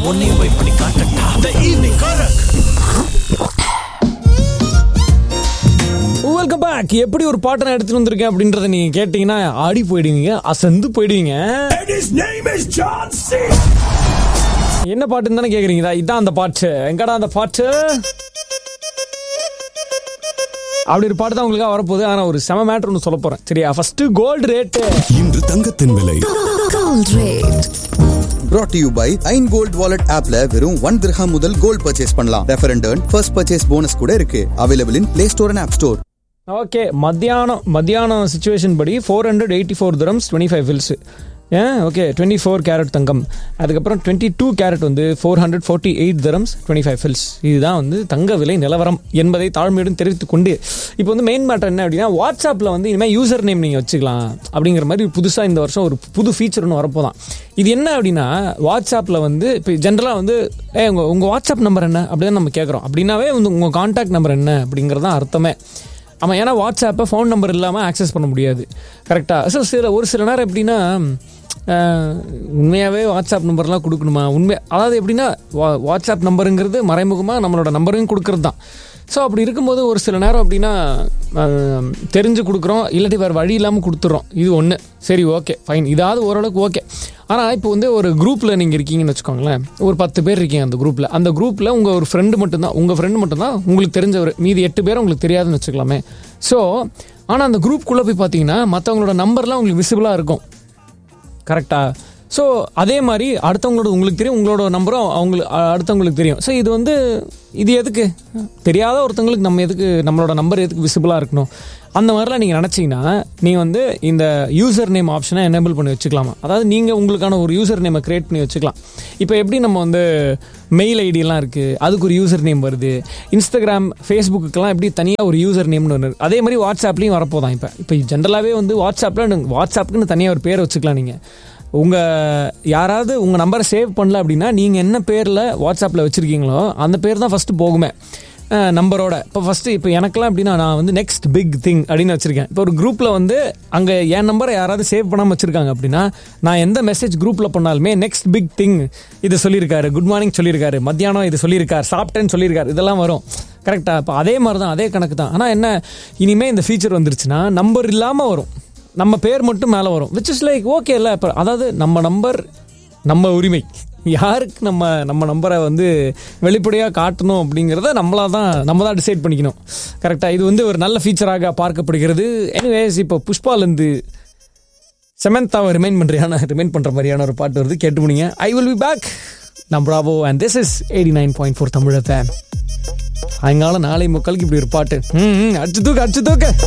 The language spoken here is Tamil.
உன்னையும் போய் பண்ணி காட்டட்டா த ஈவினிங் காரக் வெல்கம் பேக் எப்படி ஒரு பாட்டை நான் எடுத்துட்டு வந்திருக்கேன் அப்படின்றத நீங்க கேட்டீங்கன்னா ஆடி போயிடுவீங்க அசந்து போயிடுவீங்க And his name is John C. என்ன பாட்டுன்னு தானே கேக்குறீங்களா இதான் அந்த பாட்டு எங்கடா அந்த பாட்டு அப்படி ஒரு பாட்டு தான் உங்களுக்கு வரப்போகுது ஆனா ஒரு செம மேட்டர் ஒன்று சொல்ல போறேன் சரியா ஃபர்ஸ்ட் கோல்டு ரேட்டு இன்று தங்கத்தின் விலை Gold rate. brought to you by Ain gold wallet ஆப்ல வெறும் ஒன் திரஹாம் முதல் கோல்ட் பர்ச்சேஸ் பண்ணலாம் refer and first purchase bonus கூட இருக்கு available in play store and app store okay மத்தியானம் மத்தியானம் சுச்சுவேஷன் படி four hundred eighty four dirhams twenty five fils ஏன் ஓகே டுவெண்ட்டி ஃபோர் கேரட் தங்கம் அதுக்கப்புறம் டுவெண்ட்டி டூ கேரட் வந்து four hundred forty eight dirhams twenty five fils இதுதான் வந்து தங்க விலை நிலவரம் என்பதை தாழ்மையுடன் தெரிவித்துக் கொண்டு இப்போ வந்து மெயின் மேட்டர் என்ன அப்படின்னா வாட்ஸ்அப்பில் வந்து இனிமேல் யூசர் நேம் நீங்கள் வச்சுக்கலாம் அப்படிங்கிற மாதிரி புதுசாக இந்த வருஷம் ஒரு புது ஃபீச்சர் ஒன்று வரப்போதான் இது என்ன அப்படின்னா வாட்ஸ்அப்பில் வந்து இப்போ ஜென்ரலாக வந்து ஏ உங்கள் உங்கள் வாட்ஸ்அப் நம்பர் என்ன அப்படின்னு நம்ம கேட்குறோம் அப்படின்னாவே வந்து உங்கள் காண்டாக்ட் நம்பர் என்ன அப்படிங்கிறது தான் அர்த்தமே ஆமாம் ஏன்னா வாட்ஸ்அப்பை ஃபோன் நம்பர் இல்லாமல் ஆக்சஸ் பண்ண முடியாது கரெக்டாக ஸோ சில ஒரு சில நேரம் எப்படின்னா அஹ், உண்மையாகவே வாட்ஸ்அப் நம்பர்லாம் கொடுக்கணுமா உண்மை அதாவது எப்படின்னா வா வாட்ஸ்அப் நம்பருங்கிறது மறைமுகமாக நம்மளோட நம்பரையும் கொடுக்கறது தான் ஸோ அப்படி இருக்கும்போது ஒரு சில நேரம் அப்படின்னா அஹ், தெரிஞ்சு கொடுக்குறோம் இல்லாட்டி வேறு வழி இல்லாமல் கொடுத்துட்றோம் இது ஒன்று சரி ஓகே ஃபைன் இதாவது ஓரளவுக்கு ஓகே ஆனால் இப்போ வந்து ஒரு குரூப்பில் நீங்கள் இருக்கீங்கன்னு வச்சுக்கோங்களேன் ஒரு பத்து பேர் இருக்கீங்க அந்த குரூப்பில் அந்த குரூப்பில் உங்கள் ஒரு ஃப்ரெண்டு மட்டும்தான் உங்கள் ஃப்ரெண்டு மட்டும்தான் உங்களுக்கு தெரிஞ்சவர் மீதி எட்டு பேர் உங்களுக்கு தெரியாதுன்னு வச்சுக்கலாமே ஸோ ஆனால் அந்த குரூப்புக்குள்ளே போய் பார்த்தீங்கன்னா மற்றவங்களோட நம்பர்லாம் உங்களுக்கு விசிபிளாக இருக்கும் கரெக்டாக ஸோ அதே மாதிரி அடுத்தவங்களோட உங்களுக்கு தெரியும் உங்களோட நம்பரும் அவங்களுக்கு அடுத்தவங்களுக்கு தெரியும் ஸோ இது வந்து இது எதுக்கு தெரியாத ஒருத்தவங்களுக்கு நம்ம எதுக்கு நம்மளோட நம்பர் எதுக்கு விசிபிளாக இருக்கணும் அந்த மாதிரிலாம் நீங்கள் நினச்சிங்கன்னா நீங்கள் வந்து இந்த யூசர் நேம் ஆப்ஷனை எனேபிள் பண்ணி வச்சுக்கலாமா அதாவது நீங்கள் உங்களுக்கான ஒரு யூசர் நேமை க்ரியேட் பண்ணி வச்சுக்கலாம் இப்போ எப்படி நம்ம வந்து மெயில் ஐடியெல்லாம் இருக்குது அதுக்கு ஒரு யூசர் நேம் வருது இன்ஸ்டாகிராம் ஃபேஸ்புக்குக்கெல்லாம் எப்படி தனியாக ஒரு யூசர் நேம்னு ஒன்று இருக்கு. அதே மாதிரி வாட்ஸ்அப்லேயும் வரப்போதான் இப்போ இப்போ ஜென்ரலாகவே வந்து வாட்ஸ்அப்பில் வாட்ஸ்அப்புக்குன்னு தனியாக ஒரு பேர் வச்சுக்கலாம் நீங்கள் உங்கள் யாராவது உங்கள் நம்பரை சேவ் பண்ணல அப்படின்னா நீங்கள் என்ன பேரில் வாட்ஸ்அப்பில் வச்சுருக்கீங்களோ அந்த பேர் தான் ஃபஸ்ட்டு போகுமே அஹ் நம்பரோட இப்போ ஃபஸ்ட்டு இப்போ எனக்கெல்லாம் எப்படின்னா நான் வந்து நெக்ஸ்ட் பிக் திங் அப்படின்னு வச்சுருக்கேன் இப்போ ஒரு குரூப்பில் வந்து அங்கே என் நம்பரை யாராவது சேவ் பண்ணாமல் வச்சுருக்காங்க அப்படின்னா நான் எந்த மெசேஜ் குரூப்பில் பண்ணாலுமே நெக்ஸ்ட் பிக் திங் இது சொல்லியிருக்காரு குட் மார்னிங் சொல்லியிருக்காரு மத்தியானம் இது சொல்லியிருக்காரு சாப்பிட்டேன்னு சொல்லியிருக்காரு இதெல்லாம் வரும் கரெக்டாக இப்போ அதே மாதிரி தான் அதே கணக்கு தான் ஆனால் என்ன இனிமேல் இந்த ஃபீச்சர் வந்துருச்சுன்னா நம்பர் இல்லாமல் வரும் நம்ம பேர் மட்டும் மேலே வரும் விச் இஸ் லைக் ஓகே இல்லை இப்போ அதாவது நம்ம நம்பர் நம்ம உரிமை யாருக்கு நம்ம நம்ம நம்பரை வந்து வெளிப்படையாக காட்டணும் அப்படிங்கிறத நம்மளா தான் நம்ம தான் டிசைட் பண்ணிக்கணும் கரெக்டாக இது வந்து ஒரு நல்ல ஃபீச்சராக பார்க்கப்படுகிறது எனிவேஸ் இப்போ புஷ்பாலேருந்து செமந்தாவை ரிமைண்ட் பண்ணுறியான ரிமைண்ட் பண்ணுற மாதிரியான ஒரு பாட்டு வருது கேட்டு முடிங்க ஐ வில் பி பேக் நம் Bravo and this is eighty nine point four தமிழத்தை சாயங்காலம் நாளை முக்காலுக்கு இப்படி ஒரு பாட்டு ம் ம், அடிச்சு தூக்கு அடிச்சு தூக்கு